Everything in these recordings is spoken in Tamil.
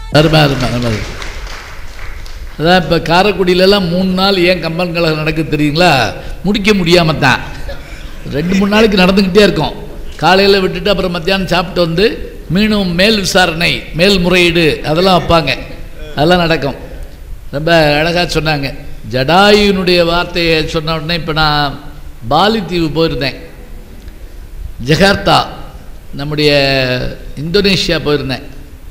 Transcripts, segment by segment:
அருமை அருமை அருமை அதான் இப்போ காரைக்குடியிலலாம் மூணு நாள் ஏன் கம்பன் கழகம் நடக்குது தெரியுங்களா முடிக்க முடியாமல் தான் ரெண்டு மூணு நாளைக்கு நடந்துக்கிட்டே இருக்கும் காலையில் விட்டுட்டு அப்புறம் மத்தியானம் சாப்பிட்டு வந்து மீண்டும் மேல் விசாரணை மேல் முறையீடு அதெல்லாம் வைப்பாங்க அதெல்லாம் நடக்கும் ரொம்ப அழகாக சொன்னாங்க ஜடாயுனுடைய வார்த்தையை சொன்ன உடனே இப்போ நான் பாலித்தீவு போயிருந்தேன் ஜகார்த்தா நம்முடைய இந்தோனேஷியா போயிருந்தேன்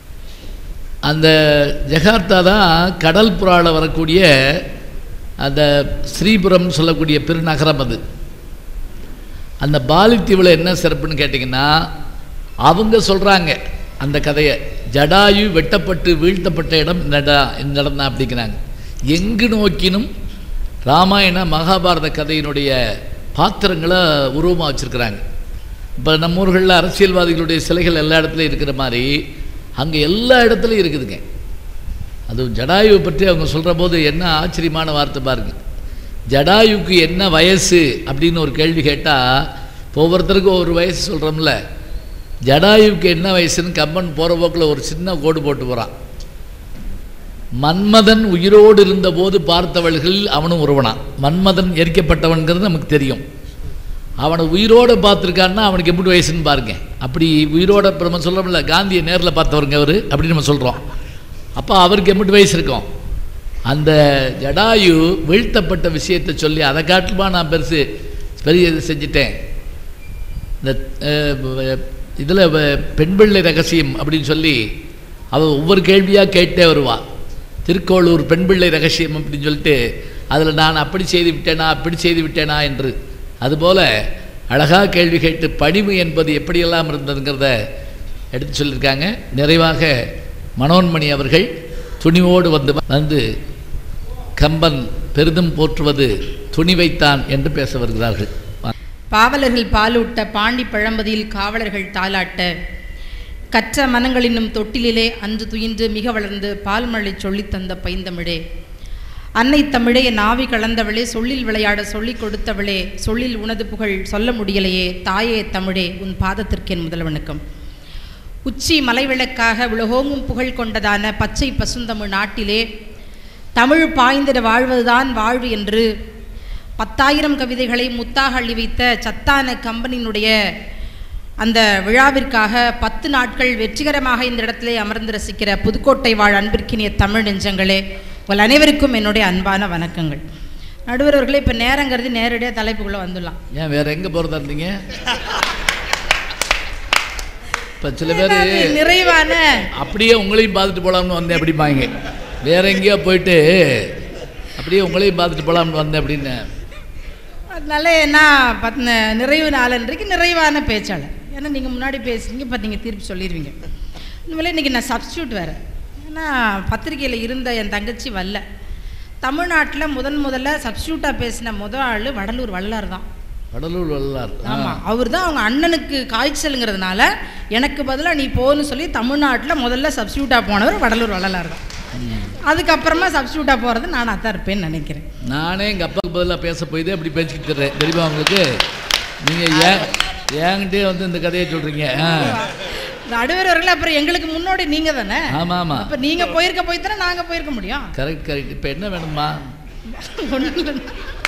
அந்த ஜகார்த்தா தான் கடல் புறாவில் வரக்கூடிய அந்த ஸ்ரீபுரம் சொல்லக்கூடிய பெருநகரம் அது அந்த பாலித்தீவில் என்ன சிறப்புன்னு கேட்டிங்கன்னா அவங்க சொல்கிறாங்க அந்த கதையை ஜடாயு வெட்டப்பட்டு வீழ்த்தப்பட்ட இடம் இந்த இடம் இந்த இடம் தான் அப்படிங்கிறாங்க எங்கு நோக்கினும் ராமாயண மகாபாரத கதையினுடைய பாத்திரங்களை உருவமாக வச்சுருக்கிறாங்க இப்போ நம்ம ஊர்களில் அரசியல்வாதிகளுடைய சிலைகள் எல்லா இடத்துலையும் இருக்கிற மாதிரி அங்கே எல்லா இடத்துலையும் இருக்குதுங்க அதுவும் ஜடாயுவை பற்றி அவங்க சொல்கிற போது என்ன ஆச்சரியமான வார்த்தை பாருங்க ஜடாயுக்கு என்ன வயசு அப்படின்னு ஒரு கேள்வி கேட்டால் ஒவ்வொருத்தருக்கும் ஒவ்வொரு வயசு சொல்கிறோம்ல ஜடாயுவுக்கு என்ன வயசுன்னு கம்பன் போகிற போக்கில் ஒரு சின்ன கோடு போட்டு போகிறான் மன்மதன் உயிரோடு இருந்தபோது பார்த்தவள்களில் அவனும் ஒருவனான் மன்மதன் எரிக்கப்பட்டவன்கிறது நமக்கு தெரியும் அவனை உயிரோடு பார்த்துருக்கான்னா அவனுக்கு எப்படி வயசுன்னு பாருங்க அப்படி உயிரோட இப்போ நம்ம சொல்கிறோம்ல காந்தியை நேரில் பார்த்தவருங்க அவர் அப்படின்னு நம்ம சொல்கிறோம் அப்போ அவருக்கு எப்படி வயசு இருக்கும் அந்த ஜடாயு வீழ்த்தப்பட்ட விஷயத்தை சொல்லி அதை காட்டுமா நான் பெருசு பெரிய இது செஞ்சிட்டேன் இந்த இதில் பெண் பிள்ளை ரகசியம் அப்படின்னு சொல்லி அவள் ஒவ்வொரு கேள்வியாக கேட்டே வருவாள் திருக்கோளூர் பெண் பிள்ளை ரகசியம் அப்படின்னு சொல்லிட்டு அதில் நான் அப்படி செய்து விட்டேனா அப்படி செய்து விட்டேனா என்று அதுபோல் அழகாக கேள்வி கேட்டு பணிவு என்பது எப்படியெல்லாம் இருந்ததுங்கிறத எடுத்து சொல்லியிருக்காங்க நிறைவாக மனோன்மணி அவர்கள் துணிவோடு வந்து வந்து கம்பன் பெரிதும் போற்றுவது துணிவைத்தான் என்று பேச வருகிறார்கள் பாவலர்கள் பாலூட்ட பாண்டி பழம்பதியில் காவலர்கள் தாலாட்ட கற்ற மனங்களினும் தொட்டிலிலே அன்று துயின்று மிக வளர்ந்து பால்மழை சொல்லித் தந்த பைந்தமிழே அன்னை தமிழே நாவி கலந்தவளே சொல்லில் விளையாட சொல்லிக் கொடுத்தவளே சொல்லில் உனது புகழ் சொல்ல முடியலையே தாயே தமிழே உன் பாதத்திற்கென் முதல் வணக்கம் உச்சி மலைவிளக்காக உலகோங்கும் புகழ் கொண்டதான பச்சை பசுந்தமிழ் நாட்டிலே தமிழ் பாய்ந்திட வாழ்வதுதான் வாழ்வு என்று பத்தாயிரம் கவிதைகளை முத்தாக அள்ளி வைத்த சத்தான கம்பனியினுடைய அந்த விழாவிற்காக பத்து நாட்கள் வெற்றிகரமாக இந்த இடத்திலே அமர்ந்து ரசிக்கிற புதுக்கோட்டை வாழ் அன்பிற்கினிய தமிழ் நெஞ்சங்களே உங்கள் அனைவருக்கும் என்னுடைய அன்பான வணக்கங்கள் நடுவர் அவர்களே இப்போ நேரங்கிறது நேரடியாக தலைப்புக்குள்ளே வந்துடலாம் ஏன் வேற எங்கே போகிறதா இருந்தீங்க இப்போ சில பேர் ஏதாவது நிறைவான அப்படியே உங்களையும் பார்த்துட்டு போகலாம்னு வந்தேன் அப்படிம்பாங்க வேற எங்கேயோ போயிட்டு அப்படியே உங்களையும் பார்த்துட்டு போகலாம்னு வந்தேன் அப்படின்னு அதனால நான் பத் நிறைவு நாளன்றைக்கு நிறைவான பேச்சாளர் ஏன்னா நீங்கள் முன்னாடி பேசுறீங்க இப்போ நீங்கள் திருப்பி சொல்லிடுவீங்க இனிமேல் இன்றைக்கி நான் சப்ஸ்டியூட் வேறு ஏன்னா பத்திரிக்கையில் இருந்த என் தங்கச்சி வரல தமிழ்நாட்டில் முதன் முதல்ல சப்ஸ்டியூட்டாக பேசின முதல் ஆள் வடலூர் வள்ளலார் தான் வடலூர் வல்லார் ஆமாம் அவர் தான் அவங்க அண்ணனுக்கு காய்ச்சலுங்கிறதுனால எனக்கு பதிலாக நீ போன்னு சொல்லி தமிழ்நாட்டில் முதல்ல சப்ஸ்டியூட்டாக போனவர் வடலூர் வள்ளலார் தான் அதுக்கப்புறமா சப்ஸ்டியூட்டாக போகிறது நான் அதான் இருப்பேன்னு நினைக்கிறேன் நானே எங்கள் அப்பாவுக்கு பதிலாக பேச போய் தான் இப்படி பேசிக்கிட்டு இருக்கேன் தெரியுமா உங்களுக்கு நீங்கள் ஏன் ஏங்கிட்டே வந்து இந்த கதையை சொல்கிறீங்க ஆ நடுவர்கள் அப்புறம் எங்களுக்கு முன்னோடி நீங்கள் தானே ஆமாம் ஆமாம் அப்போ நீங்கள் போயிருக்க போய் தானே நாங்கள் போயிருக்க முடியும் கரெக்ட் கரெக்ட் இப்போ என்ன வேணுமா ஒண்ணும் இல்ல.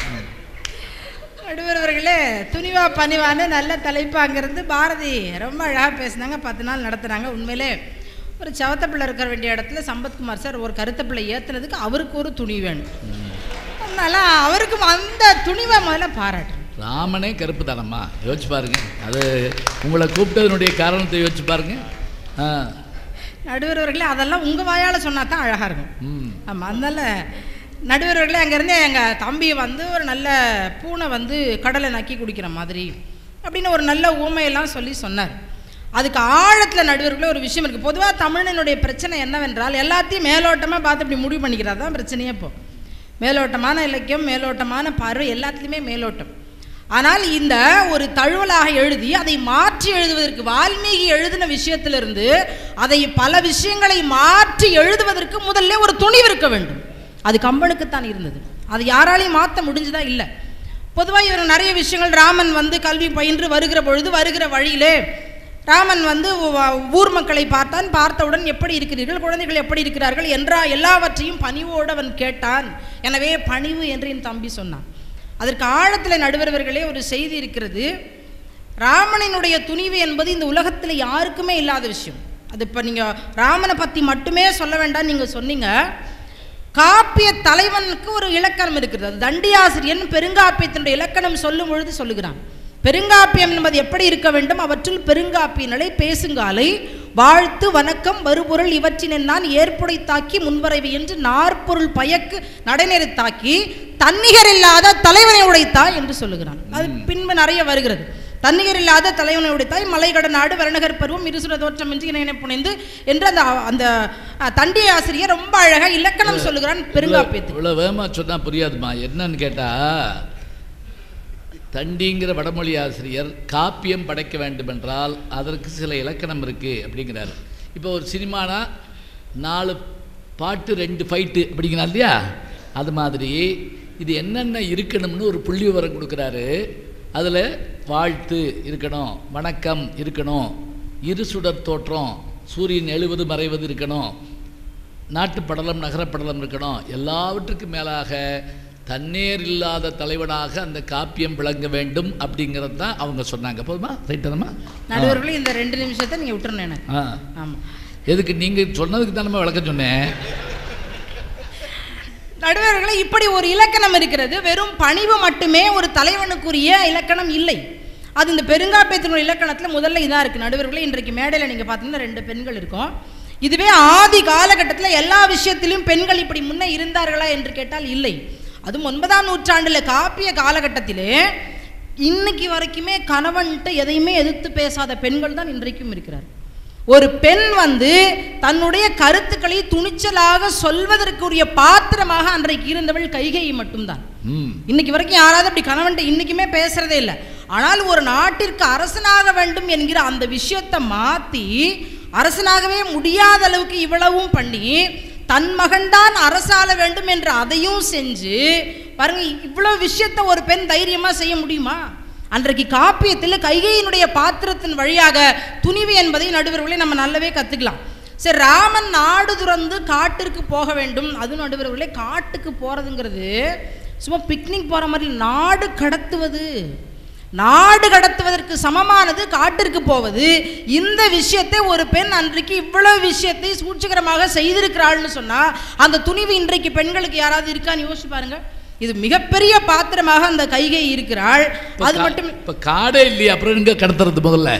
நடுவர்களே துணிவா பணிவான நல்ல தலைப்பு அங்கேருந்து பாரதி ரொம்ப அழகாக பேசினாங்க பத்து நாள் நடத்துனாங்க உண்மையிலே ஒரு சவத்த பிள்ளை இருக்கிற வேண்டிய இடத்துல சம்பத்குமார் சார் ஒரு கருத்த பிள்ளை ஏற்றுனதுக்கு அவருக்கு ஒரு துணி வேணும் அதனால அவருக்கு அந்த துணிவை முதல்ல பாராட்டுறேன் ராமனே கருப்பு தானம்மா யோசிச்சு பாருங்க அது உங்களை கூப்பிட்டதனுடைய காரணத்தை யோசிச்சு பாருங்க ஆ நடுவர்களே அதெல்லாம் உங்கள் வாயால் சொன்னா தான் அழகாக இருக்கும் ம் ஆமாம் அதனால நடுவர்களே அங்கேருந்து எங்கள் தம்பி வந்து ஒரு நல்ல பூனை வந்து கடலை நக்கி குடிக்கிற மாதிரி அப்படின்னு ஒரு நல்ல ஊமையெல்லாம் சொல்லி சொன்னார் அதுக்கு ஆழத்தில் நடுவர்களே ஒரு விஷயம் இருக்குது பொதுவாக தமிழனுடைய பிரச்சனை என்னவென்றால் எல்லாத்தையும் மேலோட்டமாக பார்த்து இப்படி முடிவு பண்ணிக்கிறது தான் பிரச்சனையே இப்போ மேலோட்டமான இலக்கியம் மேலோட்டமான பார்வை எல்லாத்துலேயுமே மேலோட்டம் ஆனால் இந்த ஒரு தழுவலாக எழுதி அதை மாற்றி எழுதுவதற்கு வால்மீகி எழுதின விஷயத்திலிருந்து அதை பல விஷயங்களை மாற்றி எழுதுவதற்கு முதல்ல ஒரு துணிவு இருக்க வேண்டும் அது கம்பனுக்குத்தான் இருந்தது அது யாராலையும் மாற்ற முடிஞ்சதா இல்லை பொதுவாக இவர் நிறைய விஷயங்கள் ராமன் வந்து கல்வி பயின்று வருகிற பொழுது வருகிற வழியிலே ராமன் வந்து வ- ஊர் மக்களை பார்த்தான் பார்த்தவுடன் எப்படி இருக்கிறீர்கள் குழந்தைகள் எப்படி இருக்கிறார்கள் என்ற எல்லாவற்றையும் பணிவோடு அவன் கேட்டான் எனவே பணிவு என்று என் தம்பி சொன்னான் அதற்கு ஆழத்தில் நடுவர்களே ஒரு செய்தி இருக்கிறது ராமனினுடைய துணிவு என்பது இந்த உலகத்தில் யாருக்குமே இல்லாத விஷயம் அது இப்போ நீங்கள் ராமனை பற்றி மட்டுமே சொல்ல வேண்டாம் நீங்கள் சொன்னீங்க காப்பிய தலைவனுக்கு ஒரு இலக்கணம் இருக்கிறது அது தண்டியாசிரியன் பெருங்காப்பியத்தினுடைய இலக்கணம் சொல்லும் பொழுது சொல்லுகிறான் பெருங்காப்பியம் என்பது எப்படி இருக்க வேண்டும் அவற்றுள் பெருங்காப்பியங்களை பேசுங்காலை வாழ்த்து வணக்கம் வருபொருள் இவற்றின் நான் ஏற்புடைத்தாக்கி முன்வரைவு என்று நாற்பொருள் பயக்கு நடைநெறித்தாக்கி தன்னிகர் இல்லாத தலைவனை உடைத்தாய் என்று சொல்லுகிறான் அது பின்பு நிறைய வருகிறது தன்னிகர் இல்லாத தலைவனை உடைத்தாய் மலைகட நாடு வருணகர் பருவம் இருசுர தோற்றம் என்று இணைய புனைந்து என்று அந்த அந்த அஹ், தண்டிய ஆசிரியர் ரொம்ப அழகா இலக்கணம் சொல்லுகிறான் பெருங்காப்பியத்தில் இவ்வளோ வேகமாக சொன்னால் புரியாதுமா என்னன்னு கேட்டால் தண்டிங்கிற வடமொழி ஆசிரியர் காப்பியம் படைக்க வேண்டுமென்றால் அதற்கு சில இலக்கணம் இருக்குது அப்படிங்கிறாரு இப்போ ஒரு சினிமானா நாலு பாட்டு ரெண்டு ஃபைட்டு அப்படிங்கிறா இல்லையா அது மாதிரி இது என்னென்ன இருக்கணும்னு ஒரு புள்ளி விவரம் கொடுக்குறாரு அதில் வாழ்த்து இருக்கணும் வணக்கம் இருக்கணும் இருசுடர் தோற்றம் சூரியன் எழுவது மறைவது இருக்கணும் நாட்டுப்படலம் நகரப்படலம் இருக்கணும் எல்லாவற்றுக்கும் மேலாக தன்னேர் இல்லாத தலைவனாக அந்த காப்பியம் விளங்க வேண்டும் அப்படிங்கிறது தான் அவங்க சொன்னாங்க போதுமா ரைட்டனமா நடுவர்களே இந்த ரெண்டு நிமிஷத்தை நீங்க விட்டுறணும் எனக்கு ஆ ஆமா எதுக்கு நீங்கள் சொன்னதுக்கு தான் நம்ம விளக்க சொன்னேன் நடுவர்களே இப்படி ஒரு இலக்கணம் இருக்கிறது வெறும் பணிவு மட்டுமே ஒரு தலைவனுக்குரிய இலக்கணம் இல்லை அது இந்த பெருங்காப்பியத்தினுடைய இலக்கணத்தில் முதல்ல இதாக இருக்குது நடுவர்களே இன்றைக்கு மேடையில் நீங்கள் பார்த்தீங்கன்னா ரெண்டு பெண்கள் இருக்கும் இதுவே ஆதி காலகட்டத்தில் எல்லா விஷயத்திலும் பெண்கள் இப்படி முன்னே இருந்தார்களா என்று கேட்டால் இல்லை அதுவும் ஒன்பதாம் நூற்றாண்டில் காப்பிய காலகட்டத்திலே இன்னைக்கு வரைக்குமே கணவன்கிட்ட எதையுமே எதிர்த்து பேசாத பெண்கள் தான் இன்றைக்கும் இருக்கிறார் ஒரு பெண் வந்து தன்னுடைய கருத்துக்களை துணிச்சலாக சொல்வதற்குரிய பாத்திரமாக அன்றைக்கு இருந்தவள் கைகையை மட்டும்தான் ம் இன்னைக்கு வரைக்கும் யாராவது அப்படி கணவன்ட்ட இன்னைக்குமே பேசுறதே இல்லை ஆனால் ஒரு நாட்டிற்கு அரசனாக வேண்டும் என்கிற அந்த விஷயத்தை மாற்றி அரசனாகவே முடியாத அளவுக்கு இவ்வளவும் பண்ணி தன் மகன்தான் அரசாள வேண்டும் என்று அதையும் செஞ்சு பாருங்க இவ்வளவு விஷயத்தை ஒரு பெண் தைரியமா செய்ய முடியுமா அன்றைக்கு காப்பியத்தில் கைகையினுடைய பாத்திரத்தின் வழியாக துணிவு என்பதை நடுவர்களே நம்ம நல்லாவே கத்துக்கலாம் சரி ராமன் நாடு துறந்து காட்டிற்கு போக வேண்டும் அது நடுவர்களே காட்டுக்கு போறதுங்கிறது சும்மா பிக்னிக் போற மாதிரி இல்ல, நாடு கடத்துவது நாடு கடத்துவதற்கு சமமானது காட்டிற்கு போவது இந்த விஷயத்தை ஒரு பெண் அன்றைக்கு இவ்வளவு விஷயத்தை சூழ்ச்சிகரமாக செய்திருக்கிறாள்னு சொன்னா அந்த துணிவு இன்றைக்கு பெண்களுக்கு யாராவது இருக்கான்னு யோசிச்சு பாருங்க இது மிகப்பெரிய பாத்திரமாக அந்த கைகை இருக்கிறாள் அது மட்டும் இப்போ காடே இல்லையா அப்புறம் எங்க கடத்துறது முதல்ல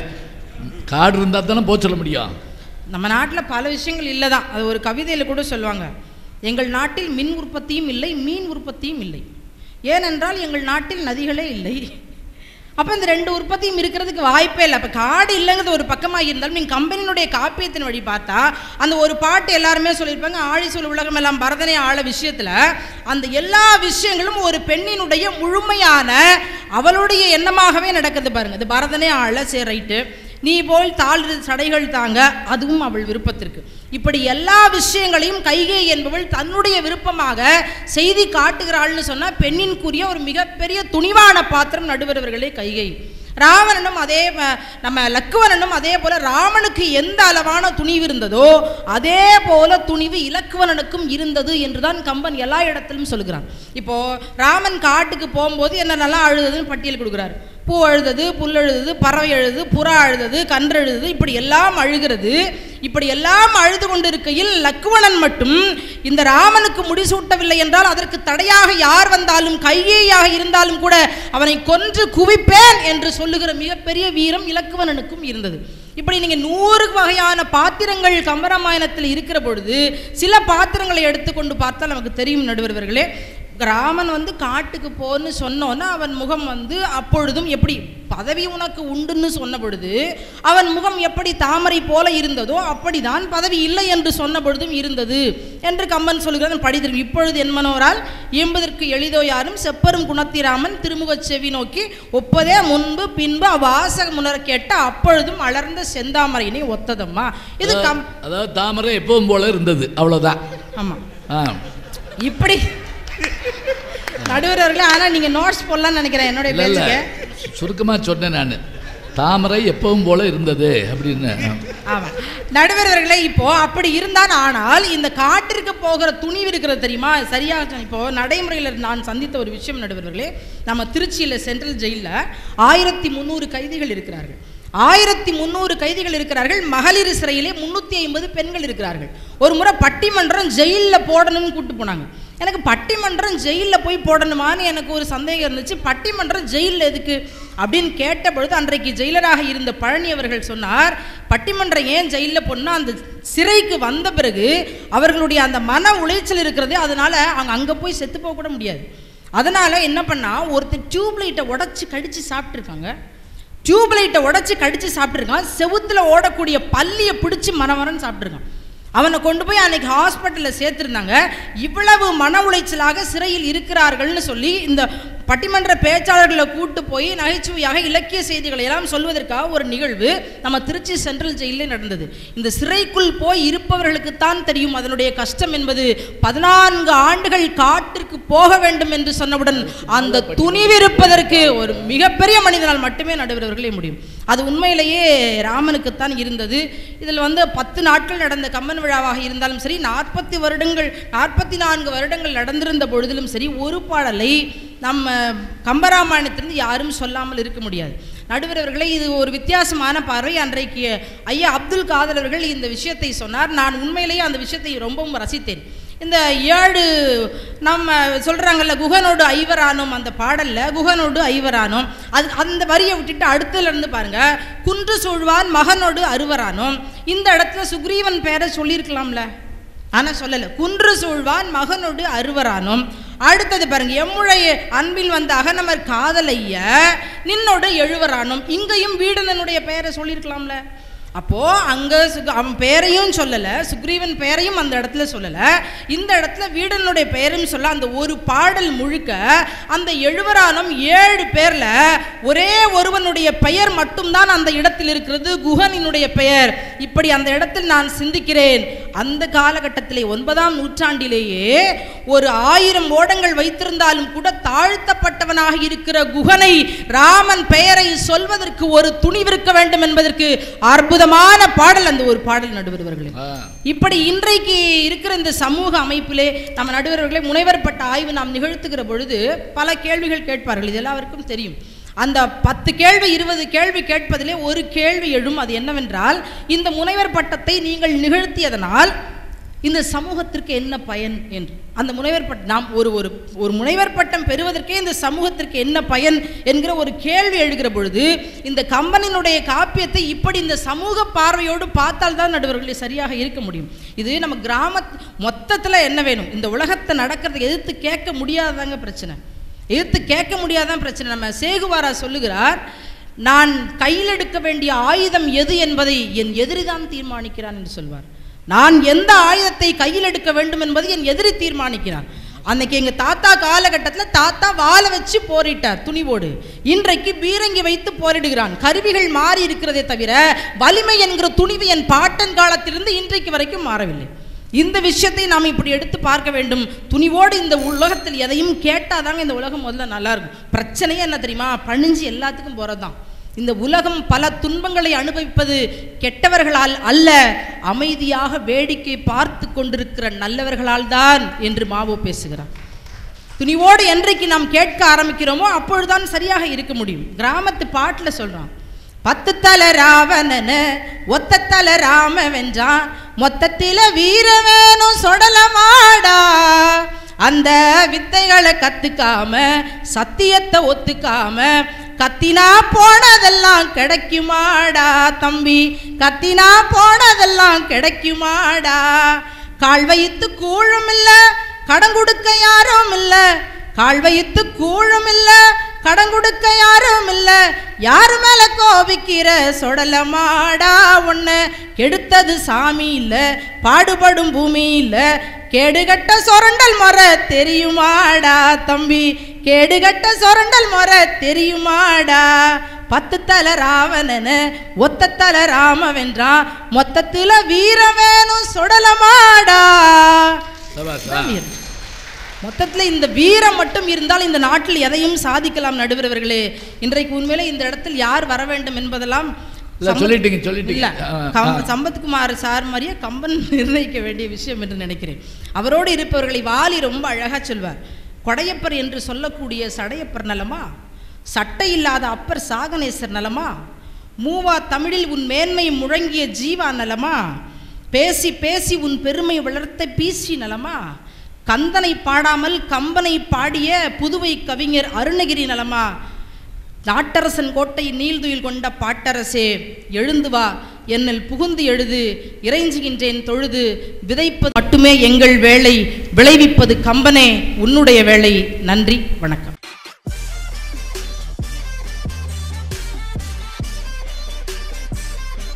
காடு இருந்தால் தானே போக சொல்ல முடியும் நம்ம நாட்டில் பல விஷயங்கள் இல்லை தான் அது ஒரு கவிதையில் கூட சொல்லுவாங்க எங்கள் நாட்டில் மின் உற்பத்தியும் இல்லை மீன் உற்பத்தியும் இல்லை ஏனென்றால் எங்கள் நாட்டில் நதிகளே இல்லை அப்போ இந்த ரெண்டு உற்பத்தியும் இருக்கிறதுக்கு வாய்ப்பே இல்லை அப்போ காடு இல்லைங்கிறது ஒரு பக்கமாக இருந்தாலும் நீங்கள் கம்பெனியினுடைய காப்பியத்தின் வழி பார்த்தா அந்த ஒரு பாட்டு எல்லாருமே சொல்லியிருப்பாங்க ஆழி சொல் உலகம் எல்லாம் பரதனை ஆள விஷயத்தில் அந்த எல்லா விஷயங்களும் ஒரு பெண்ணினுடைய முழுமையான அவளுடைய எண்ணமாகவே நடக்குது பாருங்க இது பரதனே ஆள சரி ரைட்டு நீ போல் தாழ் சடைகள் தாங்க அதுவும் அவள் விருப்பத்திற்கு இப்படி எல்லா விஷயங்களையும் கைகை என்பவள் தன்னுடைய விருப்பமாக செய்தி காட்டுகிறாள்னு சொன்னா பெண்ணின்குரிய ஒரு மிகப்பெரிய துணிவான பாத்திரம் நடுவரவர்களே கைகை ராவணனும் அதே ம- நம்ம லக்குவனனும் அதே போல ராமனுக்கு எந்த அளவான துணிவு இருந்ததோ அதே போல துணிவு இலக்குவனனுக்கும் இருந்தது என்றுதான் கம்பன் எல்லா இடத்திலும் சொல்கிறான் இப்போ ராமன் காட்டுக்கு போகும்போது என்னென்னலாம் அழுதுன்னு பட்டியல் கொடுக்குறாரு பூ அழுதது புல் அழுதது பறவை அழுது புறா அழுதது கன்று அழுதது இப்படி எல்லாம் அழுகிறது இப்படி எல்லாம் அழுது கொண்டிருக்கையில் லக்குவணன் மட்டும் இந்த ராமனுக்கு முடிசூட்டவில்லை என்றால் அதற்கு தடையாக யார் வந்தாலும் கையேயாக இருந்தாலும் கூட அவனை கொன்று குவிப்பேன் என்று சொல்லுகிற மிகப்பெரிய வீரம் இலக்குவனனுக்கும் இருந்தது இப்படி நீங்க நூறு வகையான பாத்திரங்கள் கம்பராமாயணத்தில் இருக்கிற பொழுது சில பாத்திரங்களை எடுத்துக்கொண்டு பார்த்தால் நமக்கு தெரியும் நடுவர்களே ராமன் வந்து காட்டுக்கு போன்னு சொன்னோன்னா அவன் முகம் வந்து அப்பொழுதும் எப்படி பதவி உனக்கு உண்டுன்னு சொன்ன பொழுது அவன் முகம் எப்படி தாமரை போல இருந்ததோ அப்படிதான் பதவி இல்லை என்று சொன்ன பொழுதும் இருந்தது என்று கம்பன் சொல்கிறான் படித்திருக்கும் இப்பொழுது என் மனோரால் இயம்பதற்கு எளிதோ யாரும் செப்பரும் குணத்திராமன் திருமுகச் செவி நோக்கி ஒப்பதே முன்பு பின்பு அவ்வாசக முனர கேட்ட அப்பொழுதும் அலர்ந்த செந்தாமரையினை ஒத்ததம்மா இது கம் அதாவது தாமரை எப்பவும் போல இருந்தது அவ்வளோதான் ஆமா ஆ இப்படி நடுவர்களே ஆனா நீங்க நோட்ஸ் போடலாம்னு நினைக்கிறேன் என்னுடைய இல்லை இல்லை பேச்சுக்கு சுருக்கமாக சொன்னேன் நான் தாமரை எப்பவும் போல இருந்தது அப்படின்னு ஆமா நடுவர் அவர்களே இப்போ அப்படி இருந்தான் ஆனால் இந்த காட்டிற்கு போகிற துணிவு இருக்கிறது தெரியுமா சரியா சொன்ன- இப்போ நடைமுறையில் நான் சந்தித்த ஒரு விஷயம் நடுவர்களே நம்ம திருச்சியில் சென்ட்ரல் ஜெயிலில் ஆயிரத்தி முந்நூறு கைதிகள் இருக்கிறார்கள் ஆயிரத்தி முந்நூறு கைதிகள் இருக்கிறார்கள் மகளிர் சிறையிலே முன்னூற்றி ஐம்பது பெண்கள் இருக்கிறார்கள் ஒரு முறை பட்டிமன்றம் ஜெயிலில் போடணும்னு கூட்டு போனாங்க எனக்கு பட்டிமன்றம் ஜெயிலில் போய் போடணுமான்னு எனக்கு ஒரு சந்தேகம் இருந்துச்சு பட்டிமன்றம் ஜெயிலில் எதுக்கு அப்படின்னு கேட்ட பொழுது அன்றைக்கு ஜெயிலராக இருந்த பழனி அவர்கள் சொன்னார் பட்டிமன்றம் ஏன் ஜெயிலில் போடணும் அந்த சிறைக்கு வந்த பிறகு அவர்களுடைய அந்த மன உளைச்சல் இருக்கிறது அதனால அவங்க அங்கே போய் செத்து போக கூட முடியாது அதனால என்ன பண்ணா ஒருத்தர் டியூப் லைட்டை உடச்சி கடிச்சு சாப்பிட்ருக்காங்க டியூப் லைட்டை உடச்சி கடிச்சு சாப்பிட்ருக்கான் செவுத்துல ஓடக்கூடிய பல்லியை பிடிச்சி மனமரன்னு சாப்பிட்ருக்கான் அவனை கொண்டு போய் அன்னைக்கு ஹாஸ்பிட்டலில் சேர்த்துருந்தாங்க இவ்வளவு மன உளைச்சலாக சிறையில் இருக்கிறார்கள்னு சொல்லி இந்த பட்டிமன்ற பேச்சாளர்களை கூட்டு போய் நகைச்சுவையாக இலக்கிய செய்திகளை எல்லாம் சொல்வதற்காக ஒரு நிகழ்வு நம்ம திருச்சி சென்ட்ரல் ஜெயிலில் நடந்தது இந்த சிறைக்குள் போய் இருப்பவர்களுக்குத்தான் தெரியும் அதனுடைய கஷ்டம் என்பது பதினான்கு ஆண்டுகள் காட்டிற்கு போக வேண்டும் என்று சொன்னவுடன் அந்த துணிவிருப்பதற்கு ஒரு மிகப்பெரிய மனிதனால் மட்டுமே நடுவர்களே முடியும் அது உண்மையிலேயே ராமனுக்குத்தான் இருந்தது இதில் வந்து பத்து நாட்கள் நடந்த கம்மன் விழாவாக இருந்தாலும் சரி நாற்பத்தி வருடங்கள் நாற்பத்தி நான்கு வருடங்கள் நடந்திருந்த பொழுதிலும் சரி ஒரு பாடலை நம்ம கம்பராமாயணத்திலிருந்து யாரும் சொல்லாமல் இருக்க முடியாது நடுவர் அவர்களே இது ஒரு வித்தியாசமான பார்வை அன்றைக்கு ஐயா அப்துல் காதர் அவர்கள் இந்த விஷயத்தை சொன்னார் நான் உண்மையிலேயே அந்த விஷயத்தை ரொம்பவும் ரசித்தேன் இந்த ஏழு நம்ம சொல்கிறாங்கல்ல குகனோடு ஐவரானோம் அந்த பாடலில் குகனோடு ஐவரானோம் அது அந்த வரியை விட்டுட்டு அடுத்துல இருந்து பாருங்க குன்று சூழ்வான் மகனோடு அறுவரானோம் இந்த இடத்துல சுக்ரீவன் பேரை சொல்லியிருக்கலாம்ல ஆனால் சொல்லலை குன்று சூழ்வான் மகனோடு அறுவரானோம் அடுத்தது பாருங்க எம்முழைய அன்பில் வந்த அகனமர் காதலைய நின்னோடு எழுவரானோம் இங்கேயும் வீடனனுடைய பெயரை சொல்லியிருக்கலாம்ல அப்போ அங்க சுக- அவன் பெயரையும் சொல்லல சுக்ரீவன் பெயரையும் அந்த இடத்துல சொல்லல இந்த இடத்துல வீடனுடைய பெயரும் சொல்ல அந்த ஒரு பாடல் முழுக்க அந்த எழுவரானம் ஏழு பேர்ல ஒரே ஒருவனுடைய பெயர் மட்டும்தான் அந்த இடத்தில் இருக்கிறது குஹனினுடைய பெயர் இப்படி அந்த இடத்தில் நான் சிந்திக்கிறேன் அந்த காலகட்டத்திலே ஒன்பதாம் நூற்றாண்டிலேயே ஒரு ஆயிரம் ஓடங்கள் வைத்திருந்தாலும் கூட தாழ்த்தப்பட்டவனாக இருக்கிற குகனை ராமன் பெயரை சொல்வதற்கு ஒரு துணிவிருக்க வேண்டும் என்பதற்கு அற்புதமான பாடல் அந்த ஒரு பாடல் நடுவர்களே ஆ, இப்படி இன்றைக்கு இருக்கிற இந்த சமூக அமைப்பிலே நம்ம நடுவர்களே முனைவர் பட்ட ஆய்வு நாம் நிகழ்த்துகிற பொழுது பல கேள்விகள் கேட்பார்கள் இது எல்லாருக்கும் தெரியும் அந்த பத்து கேள்வி இருபது கேள்வி கேட்பதிலே ஒரு கேள்வி எழும் அது என்னவென்றால் இந்த முனைவர் பட்டத்தை நீங்கள் நிகழ்த்தியதனால் இந்த சமூகத்திற்கு என்ன பயன் என்று அந்த முனைவர் பட்டம் நாம் ஒரு ஒரு ஒரு முனைவர் பட்டம் பெறுவதற்கே இந்த சமூகத்திற்கு என்ன பயன் என்கிற ஒரு கேள்வி எழுகிற பொழுது இந்த கம்பனினுடைய காப்பியத்தை இப்படி இந்த சமூக பார்வையோடு பார்த்தால் தான் நடுவர்களே சரியாக இருக்க முடியும் இது நம்ம கிராம மொத்தத்தில் என்ன வேணும் இந்த உலகத்தை நடக்கிறதை எதிர்த்து கேட்க முடியாததாங்க பிரச்சனை எதிர்த்து கேட்க முடியாதான் பிரச்சனை நம்ம சேகுவாரா சொல்லுகிறார் நான் கையில் எடுக்க வேண்டிய ஆயுதம் எது என்பதை என் எதிரிதான் தீர்மானிக்கிறான் என்று சொல்வார் நான் எந்த ஆயுதத்தை கையில் எடுக்க வேண்டும் என்பதை என் எதிரி தீர்மானிக்கிறான் அன்னைக்கு எங்க தாத்தா காலகட்டத்தில் தாத்தா வாளை வச்சு போரிட்டார் துணிவோடு இன்றைக்கு பீரங்கி வைத்து போரிடுகிறான் கருவிகள் மாறி இருக்கிறதே தவிர வலிமை என்கிற துணிவு என் பாட்டன் காலத்திலிருந்து இன்றைக்கு வரைக்கும் மாறவில்லை இந்த விஷயத்தை நாம் இப்படி எடுத்து பார்க்க வேண்டும் துணிவோடு இந்த உலகத்தில் எதையும் கேட்டாதாங்க இந்த உலகம் முதல்ல நல்லா இருக்கும் பிரச்சனையே என்ன தெரியுமா பணிஞ்சு எல்லாத்துக்கும் போகிறது தான் இந்த உலகம் பல துன்பங்களை அனுபவிப்பது கெட்டவர்களால் அல்ல அமைதியாக வேடிக்கை பார்த்து கொண்டிருக்கிற நல்லவர்களால் தான் என்று மாவோ பேசுகிறார் துணிவோடு என்றைக்கு நாம் கேட்க ஆரம்பிக்கிறோமோ அப்பொழுதுதான் சரியாக இருக்க முடியும் கிராமத்து பாட்டில் சொல்றான் பத்து தல ராவணன ஒத்த தல ராம வென்றான் மொத்தத்தில வீர வேணும் சொடலமாடா அந்த வித்தைகளை கத்துக்காம சத்தியத்தை ஒத்துக்காம கத்தினா போனதெல்லாம் கிடைக்குமாடா தம்பி கத்தினா போனதெல்லாம் கிடைக்குமாடா கால் வைத்து கூழும் இல்ல கடன் கொடுக்க யாரும் இல்ல கால் வைத்து கூழும் இல்ல கடன் கொடுக்க யாரும் இல்ல யாரு மேல கோபிக்கிற சொடலமாடா உன்னை கெடுத்தது சாமி இல்ல பாடுபடும் பூமி இல்ல கேடுகட்ட சொரண்டல் முறை தெரியுமாடா தம்பி கேடுகட்ட சொரண்டல் முறை தெரியுமாடா பத்து தல ராவணன ஒத்த தல ராம வென்றான் மொத்தத்துல வீரம் வேணும் சுடலமாடா சபாஷா. மொத்தத்தில் இந்த வீரம் மட்டும் இருந்தால் இந்த நாட்டில் எதையும் சாதிக்கலாம் நடுவர் அவர்களே இன்றைக்கு உண்மையிலே இந்த இடத்தில் யார் வர வேண்டும் என்பதெல்லாம் இல்ல சம்பத்- சொல்லிட்டீங்க சொல்லிட்டீங்க இல்ல ஆ, கம்- ஆ. சம்பத்குமார் சார் மாதிரியே கம்பன் நிர்ணயிக்க வேண்டிய விஷயம் என்று நினைக்கிறேன் அவரோடு இருப்பவர்களை வாலி ரொம்ப அழகா சொல்வார் கொடையப்பர் என்று சொல்லக்கூடிய சடையப்பர் நலமா சட்டை இல்லாத அப்பர் சாகனேசர் நலமா மூவா தமிழில் உன் மேன்மை முழங்கிய ஜீவா நலமா பேசி பேசி உன் பெருமை வளர்த்த பீசி நலமா கந்தனை பாடாமல் கம்பனை பாடிய புதுவை கவிஞர் அருணகிரி நலமா நாட்டரசன் கோட்டை நீள்துயில் கொண்ட பாட்டரசே எழுந்து வா என்னில் புகுந்து எழுது இறைஞ்சுகின்றேன் தொழுது விதைப்பது மட்டுமே எங்கள் வேலை விளைவிப்பது கம்பனே உன்னுடைய வேலை நன்றி வணக்கம்